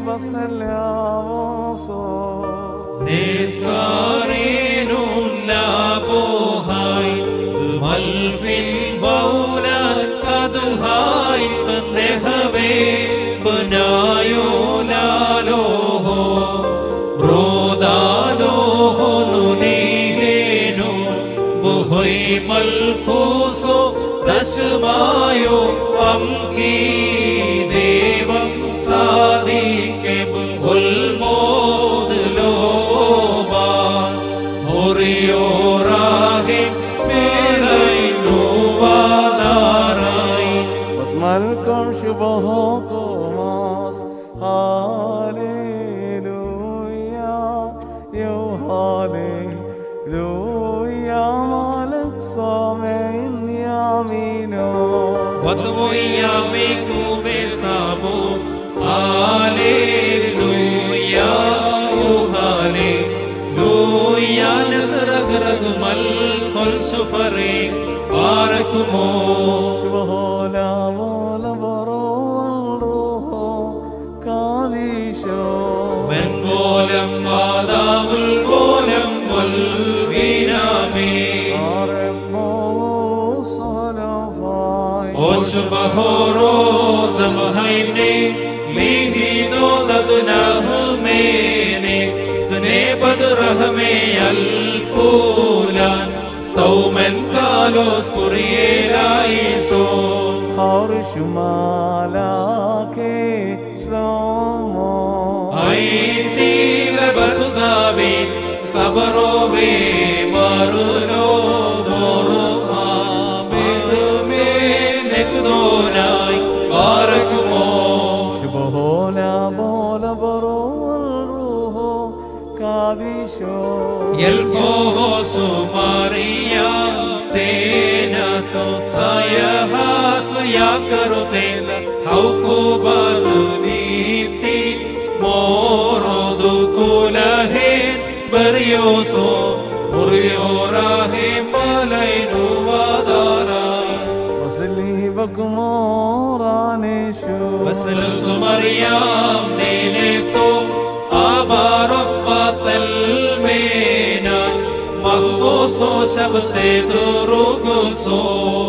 basaliamoso. نسكارين نابوهاي ملفين بولا كدهاي نهبي بنايو لالوهو برودالوهو نونيهينو بهوي ملكوسو ദശമായോ അംകീ ദേവം സാധിക്കും ഉൽമോദ് ലോബാൻ മുറിയോറാകെ മേലൈ നൂവാദാറായി Basmalcom shubahokomas. Hallelujah. Yo hallelujah. Malak samein yamino. വന്നുപോയാമേ കൂമേ സാമോ ഹാലേലൂയ ഓ ഹാലേലൂയ നസ്റഗ് റഗ് മൽ കൊൽ സുഫറേ ബാരക്കുമോ Shubhola mola baro roho kadisho. മെൻപോലം വാദാവുൽ പോലം വൽ വീരാമേ Aremo salafai. ഓശുബഹോരോ ദമഹൈനെ ലീഹിനോ ദദുനഹുമേനെ ദുനേ ബദ്റഹമേ അൽ കൂലാൻ സ്തൗമൻ കാലോസ് പുറിയേലായിസോ Harshumalake slomo. ഐതീല ബസുദാവേ സബറോവേ മറുനോ ദോറോ ആമേതുമേ നെക്കുദോനായി ബാരക്കുമോ Shubhola bola baro roho kadisho. Elfoso Maria Tenaso Sayahaso Yakarotela Haukubanuniti Morodu Kulahen Barioso Muriorahe Malainu Vadara Vasili bagmoraneshu. بسلس مريم نينتو أبارف بطل مينا مغبوسو شبت دروغسو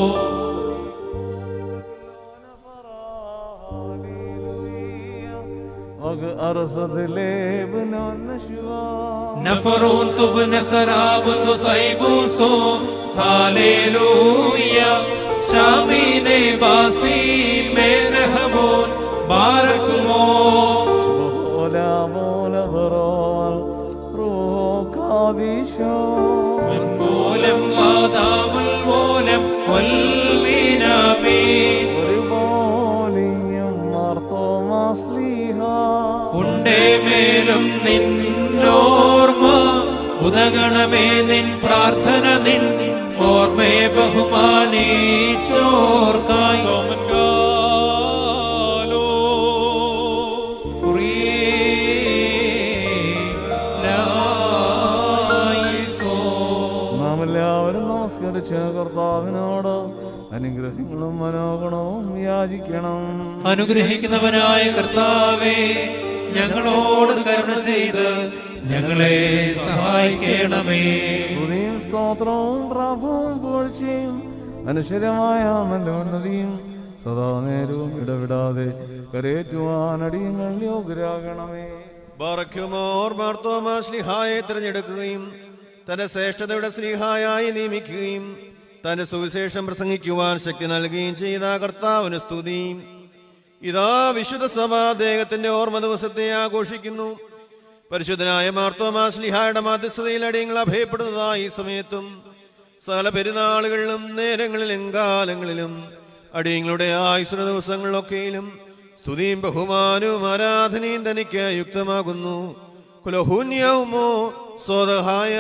وق أرصد لبنان نشوى نفرون تبن سراب نصيبوسو هاليلويا شامين باسي من همون باركمو ولا مولا برال روح قادشو മൂലം വാദാമുൽ മൂലം വൽമീനാമീൻ وربوليم مرطو مصليها ഉണ്ടേ മേലും നിന്നോർമ്മ ഉദഗണമേ നിൻ പ്രാർത്ഥന നിൻ ഓർമ്മയെ ബഹുമാനിച്ചോർക്കായി നാം എല്ലാവരും നമസ്കരിച്ച് കർത്താവിനോട് അനുഗ്രഹങ്ങളും മനോഗുണവും യാചിക്കണം അനുഗ്രഹിക്കുന്നവനായ കർത്താവേ ഞങ്ങളോട് കരുണ ചെയ്ത് ഞങ്ങളെ സഹായിക്കണമേ സ്തുതിയും സ്തോത്രവും പ്രാഭവും പുകഴ്ചയും അനശ്വരമായ നല്ല ഉന്നതിയും സദാ നേരവും ഇടവിടാതെ കരേറ്റുവാൻ അടിയങ്ങൾ യോഗ്യരാകണമേ ബറക്കുമോർ മാർത്തോമാ സ്ലിഹായെ തിരഞ്ഞെടുക്കുകയും തന്റെ ശ്രേഷ്ഠതയുടെ സ്ലിഹായായി നിയമിക്കുകയും തന്റെ സുവിശേഷം പ്രസംഗിക്കുവാൻ ശക്തി നൽകുകയും ചെയ്ത കർത്താവിന് സ്തുതി ഇതാ വിശുദ്ധ സഭ അദ്ദേഹത്തിന്റെ ഓർമ്മ ദിവസത്തെ ആഘോഷിക്കുന്നു പരിശുദ്ധനായ മാർത്തോമാ സ്ലിഹായുടെ മാധ്യസ്ഥതയിൽ അടിയങ്ങൾ അഭയപ്പെടുന്നതായി ഈ സമയത്തും സകല പെരുന്നാളുകളിലും നേരങ്ങളിലും കാലങ്ങളിലും അടിയങ്ങളുടെ ആയുസ്ര ദിവസങ്ങളിലൊക്കെയിലും സ്തുതിയും ബഹുമാനവും ആരാധനയും തനിക്ക് യുക്തമാകുന്നു കുലഹൂന്യവുമോ സ്വതഹായ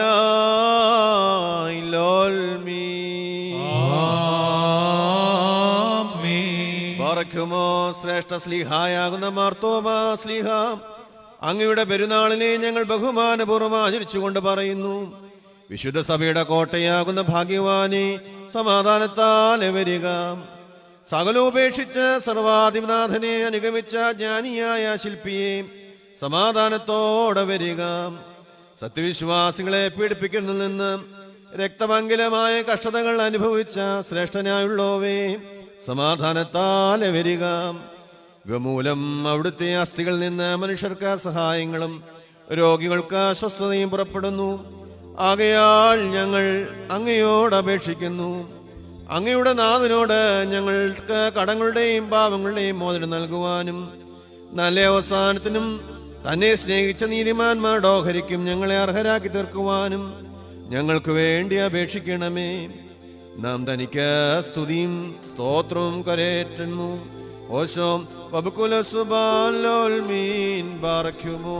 പറക്കുമോ ശ്രേഷ്ഠ സ്ലീഹായാകുന്ന മാർത്തോമാ സ്ലീഹ അങ്ങയുടെ പെരുന്നാളിനെ ഞങ്ങൾ ബഹുമാനപൂർവ്വം ആചരിച്ചുകൊണ്ട് പറയുന്നു വിശുദ്ധ സഭയുടെ കോട്ടയാകുന്ന ഭാഗ്യവാനെ സമാധാനത്താൽ വരിക സകലോപേക്ഷിച്ച് സർവാധിനാഥനെ അനുഗമിച്ച ജ്ഞാനിയായ ശില്പിയെ സമാധാനത്തോടെ വരിക സത്യവിശ്വാസികളെ പീഡിപ്പിക്കുന്നതിൽ നിന്ന് രക്തമംഗലമായ കഷ്ടതകൾ അനുഭവിച്ച ശ്രേഷ്ഠനായുള്ളോവേ സമാധാനത്താലെ വരിക ഇവ മൂലം അവിടുത്തെ അസ്ഥികളിൽ നിന്ന് മനുഷ്യർക്ക് സഹായങ്ങളും രോഗികൾക്ക് അസ്വസ്ഥതയും പുറപ്പെടുന്നു ആകയാൽ ഞങ്ങൾ അങ്ങയോട് അപേക്ഷിക്കുന്നു അങ്ങയുടെ നാഥനോട് ഞങ്ങൾക്ക് കടങ്ങളുടെയും പാവങ്ങളുടെയും മോചനം നൽകുവാനും നല്ല അവസാനത്തിനും തന്നെ സ്നേഹിച്ച നീതിമാന്മാരുടെ ഓഹരിക്കും ഞങ്ങളെ അർഹരാക്കി തീർക്കുവാനും ഞങ്ങൾക്ക് വേണ്ടി അപേക്ഷിക്കണമേ നാം തനിക്ക് സ്തുതിയും സ്തോത്രവും കരേറ്റുന്നു ഓശോ വബുക്കുല സുബാൻ ലോൽ മീൻ ബാറയ്ക്കുമോ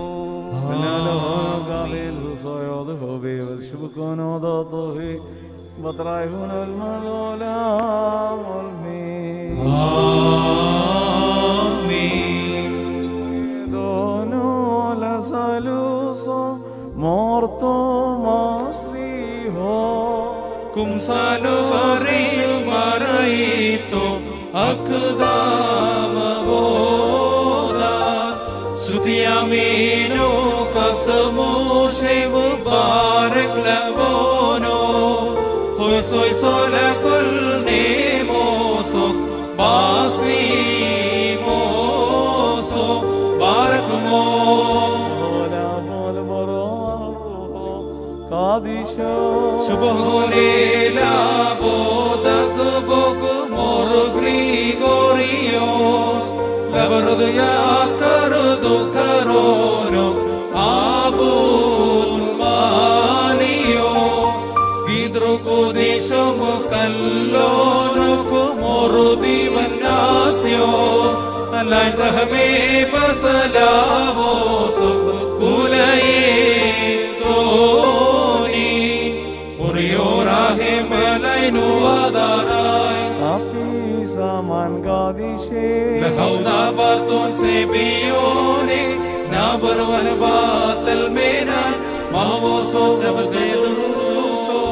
قابل صياد هوبي والشبكون وضاطه بطرايهون الملولا والمين دونو لسلوصو مورتو مصليهو കുംസാലോ മറയിത്തോ അക്ദാമബോധ സുതിയമീനോ കത്തമോ ശൈവ് ബാരക് ലബോനോ ഹോയ് സോയ് സോല കൊൽ നേമോസോ ബാസിമോസോ ബാരക്കുമോ ولا بول برو قادشو Suboholela bodak bok mor Grigorios Labardo ya kardo karono abun manio Skidro kodisho kallono kumor divannasios Alain rahme basalamos kulaye doni Uriyorahe malainu adarai Api zaman قادشي لهونا بارتون سيبيوني نابر والبات المينا ما هو سو جبت دروسو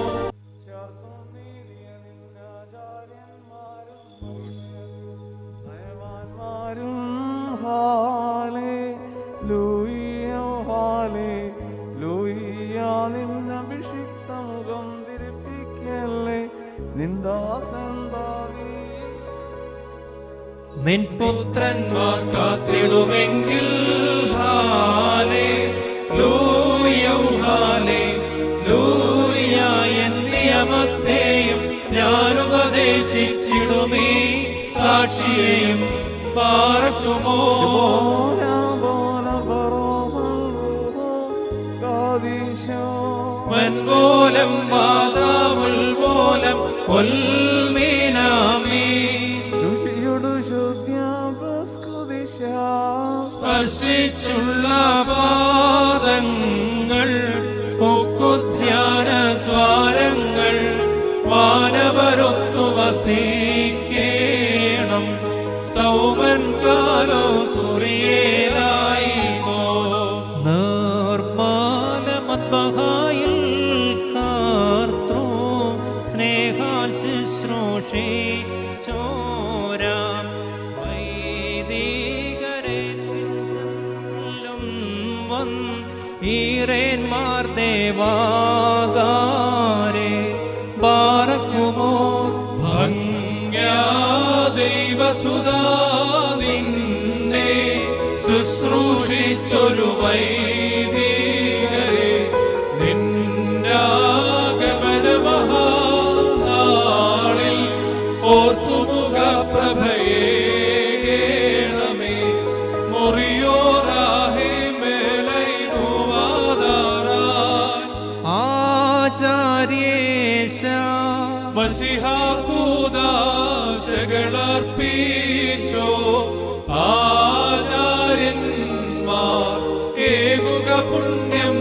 നിന്ദാസന്താവി നിൻ പുത്രന്മാർ കാത്തിടുമെങ്കിൽ ഹാലേ ലൂയൗ ഹാലേ ലൂയ എൻ നിയമത്തെയും ഞാൻ ഉപദേശിച്ചിടുമേ സാക്ഷിയെയും പാർക്കുമോ മൻമൂലം വാതാമുൽ മൂലം ഒൽമീനാമീ സ്പർശിച്ചുള്ള പാദങ്ങൾ പൊക്കുധ്യാന ദ്വാരങ്ങൾ വാനവരൊത്തു വസിക്കേണം സ്തൗമൻ കാലോ സൂറിയേലായി നിർമാലമദ്ബഹായിൽ കാർത്തൃ സ്നേഹാൽ ശുശ്രൂഷി ചോരാം വൈദികരെ പിന്തള്ളും വൻ ഈറേന്മാർ ദേവാകാരെ ബാറക്കുമോ ഭംഗ്യാ ദൈവസുതാദിന്നെ ശുശ്രൂഷിച്ചൊരു വൈദികരെ നിന്നാഗമന മഹാനാളിൽ ഓർത്തുമുഖ പ്രഭയേണമേ മുറിയോറാഹേ മേലൈനുവാദാരാൻ ആചാര്യേശ മഷിഹാകൂദാശകളർപ്പിച്ചോ ആചാര്യന്മാർ കേകുക പുണ്യം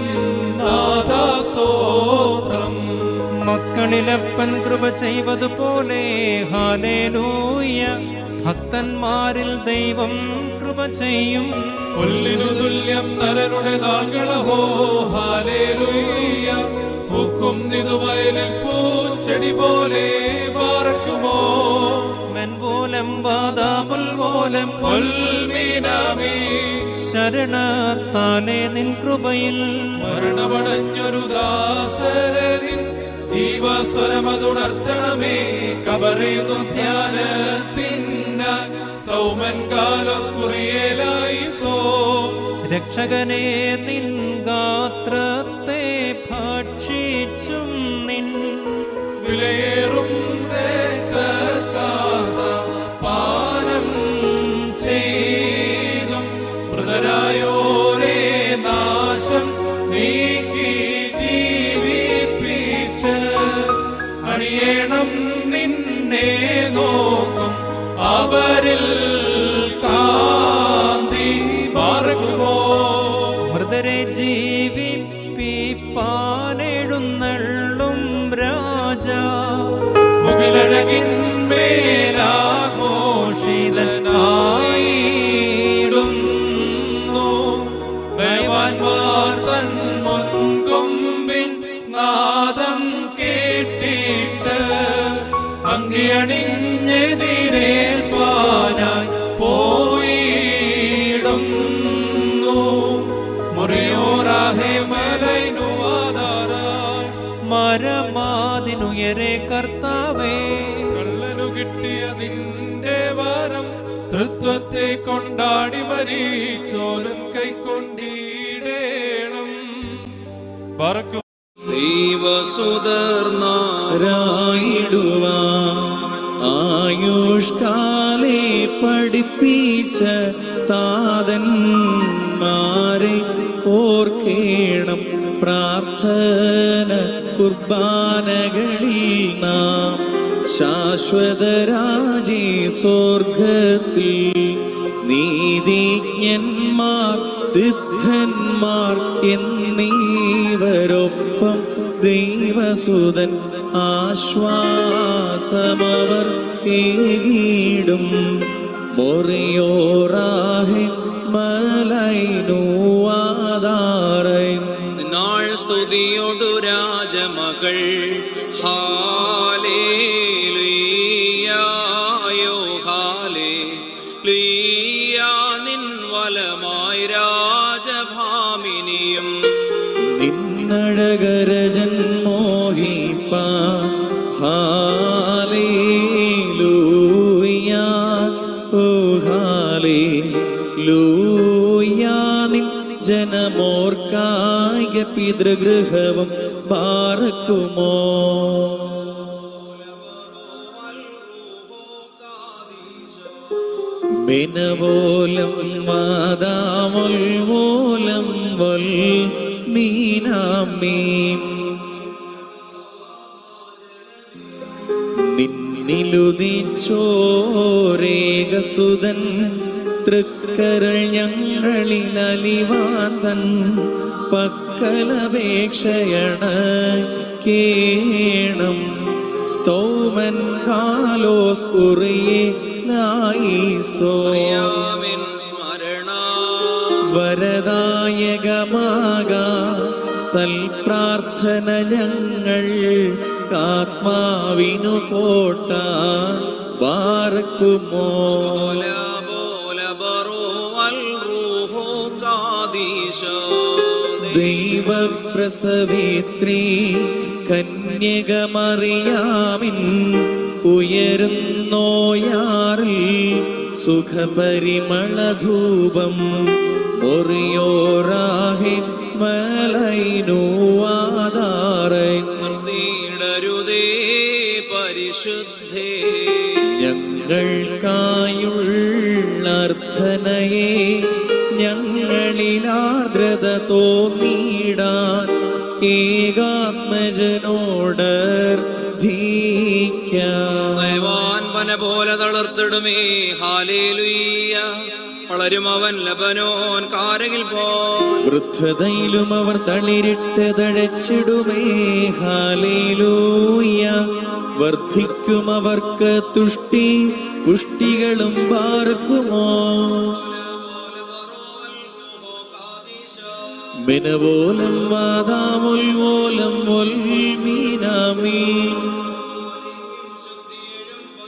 നാഥാസ്തോത്രം മക്കളിലപ്പൻ കൃപ ചെയ്വതുപോലെ ഹാലേലൂയ ഭക്തന്മാരിൽ ദൈവം കൃപ ചെയ്യും പുല്ലിനു തുല്യം നരനുടെ നാൾകളഹോ ഹാലേലൂയ പൂക്കും നിതുവയലിൽ പൂച്ചെടി പോലെ പാർക്കുമോ മെൻപോലം ബാദാമുൽ പോലം പൊൽമീനാമി ശര ശരണത്താലെ നിൻ കൃപയിൽ മരണമടഞ്ഞൊരു ദാസരതിൻ ജീവസ്വരമതുണർത്തണമേ കബറിയുന്നു ധ്യാനത്തിന്ന സൗമൻ കാലോസ്കുറിയേലായി സോ രക്ഷകനെ നിൻ ഗാത്രത്തെ ഭക്ഷിച്ചും നിൻ വിലയേറും രക്തകാസ പാനം ചെയ്തും മൃതരായോരേ നാശം നീക്കി ജീവിപ്പിച്ച് അണിയണം നിന്നെ നോക്കും അവരിൽ കാന്തി പാർക്കുമോ മൃതരെ ജീവിപ്പിപ്പാനെഴുന്നള്ളും രാജാ മുകിലഴകിൻ മേലാഘോഷിതനായിടുന്നു ഭയവാൻമാർ തൻ മുൻകൊമ്പിൻ നാദം കേട്ടിട്ട് അങ്കിയണിഞ്ഞെതിരേൽപ്പാനായി പോയിടുന്നു മുറിയോറാഹെ മലൈനുവാദാരായി മരമാതിനുയരെ കർത്താവേ കള്ളനു കിട്ടിയ നിന്റെ വരം തൃത്വത്തെ കൊണ്ടാടി മരിച്ചോലും കൈക്കൊണ്ടിടേണം പറക്കും ദൈവസുതർന്നാരായിടുവാൻ ആയുഷ്കാലെ പഠിപ്പിച്ച താതന്മാരെ ഓർക്കേണം പ്രാർത്ഥന കുർബാനകളിൽ നാം ശാശ്വതരാജി സ്വർഗത്തിൽ നീതിജ്ഞന്മാർ സിദ്ധന്മാർ എന്നീവരൊപ്പം ദൈവസുതൻ ആശ്വാസമവർ കേകിടും മൊറിയോറാഹെ മലൈനുവാദാറൈ നാൾ സ്തുതിയൊടു രാജമകൾ ഹാലേലുയ്യായോ ഹാലേ നിൻ വലമായി രാജഭാമിനിയും നിന്നഴകരജൻ മോഹിപ്പ ഹാലേലൂയ ഓ ഹാലേലൂയ നിൻ ജനമോർക്കായ പിതൃഗൃഹവും പാർക്കുമോ ബിനവോലം വാദാമൊൽ മൂലം വൽ മീനാമീം നിന്നിലുദിച്ചോരേകസുതൻ തൃക്കരൾ ഞങ്ങളിൽ അലിവാതൻ പക്കലപേക്ഷയണ കേണം സ്തോമൻ കാലോസ് ഉറിയെ ലായിസോ യാമിൻ സ്മരണ വരദായകമാക തൽ പ്രാർത്ഥന ഞങ്ങൾ ആത്മാവിനു കോട്ട വാർക്കുമോ ബോല ബോല ബറോ അൽ റൂഹു കാദീശോ ദൈവപ്രസവേത്രീ കന്യകമറിയാമിൻ ഉയരുന്നോയാറിൽ സുഖപരിമളധൂപം ഒറിയോറാഹി മലൈനുവാദാറൈ നിർത്തിയിടരുതേ പരിശുദ്ധേ ഞങ്ങൾക്കായുള്ള അർത്ഥനയെ ഞങ്ങളിലാർദ്രത തോന്നിടാൻ ഏകാത്മജനോടർദ്ധീക്കാം ദൈവാൻ വന പോലെ തളർത്തിടുമേ ഹാലേലുയ്യ വളരും അവൻ ലബനോൻ കാരകിൽ പോ വൃദ്ധതയിലും അവർ തളിരിട്ട് തഴച്ചിടുമേ ഹാലേലൂയ വർദ്ധിക്കും അവർക്ക് തുഷ്ടി പുഷ്ടികളും പാർക്കുമോ മിനവോലം വാദാമുൽവോലം മീനാമീൻ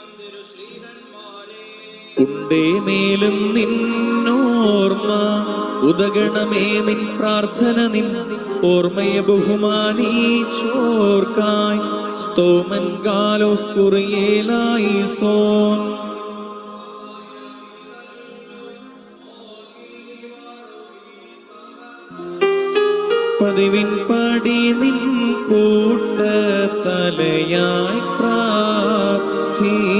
ഉണ്ടേ മേലും നിന്നോർമ്മ ഉദഗണമേ നിൻ പ്രാർത്ഥന നിൻ ഓർമ്മയെ ബഹുമാനീച്ചോർക്കായി സ്തോമൻ കാലോസ് കുറിയേലായി സോൻ പതിവിൻ പടി നിൻ കൂട്ട തലയായി പ്രാർത്ഥിക്ക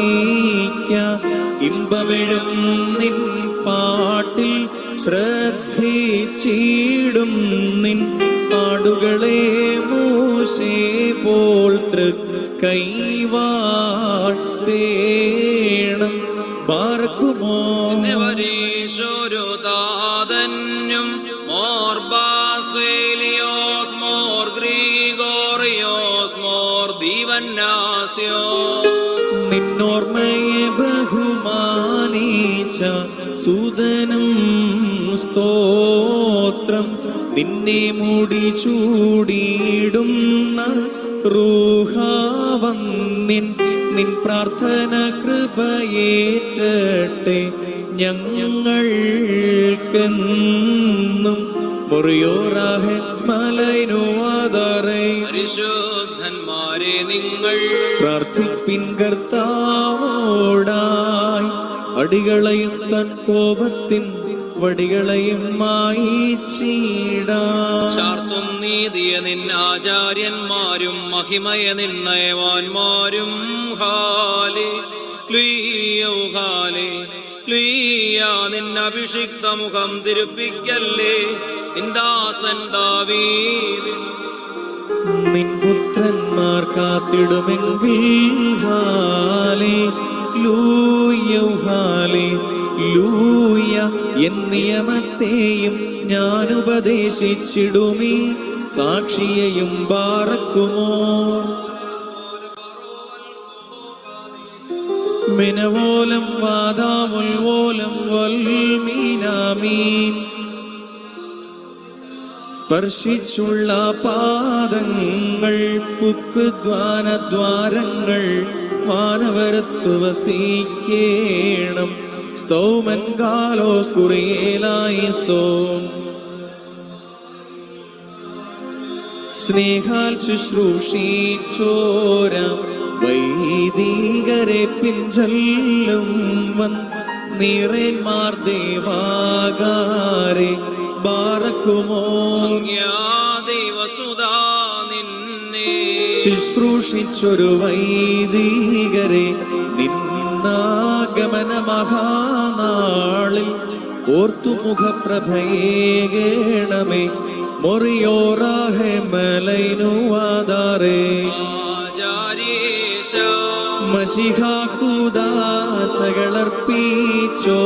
ഇമ്പമെഴും നിൻ പാട്ടിൽ ശ്രദ്ധിച്ചിടും നിൻ ആടുകളെ മൂശേ പോൽ തൃ കൈവാഴ്ത്തേണം പാർക്കുമോ വരീശോരുതാതന്യം മോർ ബാസേലിയോസ് മോർ ഗ്രീഗോറിയോസ് മോർ ദീവന്നാസ്യോ നിന്നോർമ്മയെ ബഹുമാനീച്ച സുതനും സ്തോത്രം നിന്നെ മുടി ചൂടിയിടുന്ന റൂഹാവന്നിൻ നിൻ പ്രാർത്ഥന കൃപയേറ്റട്ടെ ഞങ്ങൾക്കെന്നും മുറിയോറാഹെ മലൈനുവാദറേ പരിശുദ്ധന്മാരെ നിങ്ങൾ പ്രാർത്ഥിപ്പിൻ കർത്താവോടായി അടികളെയും തൻ കോപത്തിൻ വടികളെയും മായിച്ചീടാ ചാർത്തും നീതിയ നിൻ ആചാര്യന്മാരും മഹിമയ നിന്നയവാന്മാരും ഹാലേ ലുയ്യോ ഹാലേ ലുയ്യ നിൻ അഭിഷിക്ത മുഖം തിരുപ്പിക്കല്ലേ നിന്ദാസൻ ദാവീദ് നിൻ പുത്രന്മാർ കാത്തിടുമെങ്കിൽ ഹാലേ ലൂയോ ഹാലേ ലൂയ എൻ നിയമത്തെയും ഞാൻ ഉപദേശിച്ചിടുമീ സാക്ഷിയെയും പാറക്കുമോ മിനവോലം വാദാമുൽവോലം വൽമീനാമീൻ സ്പർശിച്ചുള്ള പാദങ്ങൾ പുക്ക് ദ്വാരങ്ങൾ വാനവരത്തു വസിക്കേണം സ്തോമൻ കാലോസ് കുറിയേലായി സോം സ്നേഹാൽ ശുശ്രൂഷിച്ചോരാം വൈദികരെ പിഞ്ചല്ലും വൻ നിറന്മാർ ദേവാകാരെ ബാറക്കുമോ ദൈവസുതാ നിന്നെ ശുശ്രൂഷിച്ചൊരു വൈദികരെ നിന്നാഗമന മഹാനാളിൽ ഓർത്തുമുഖപ്രഭയേകേണമേ മൊറിയോറാഹെ മലൈനുവാദാറേ ആചാര്യേശ മഷിഹാക്കുദാശകളർപ്പിച്ചോ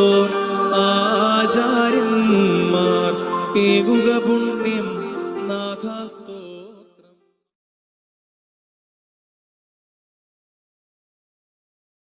ആചാര്യന്മാർ ഏകുക പുണ്യം നാഥാസ്തോ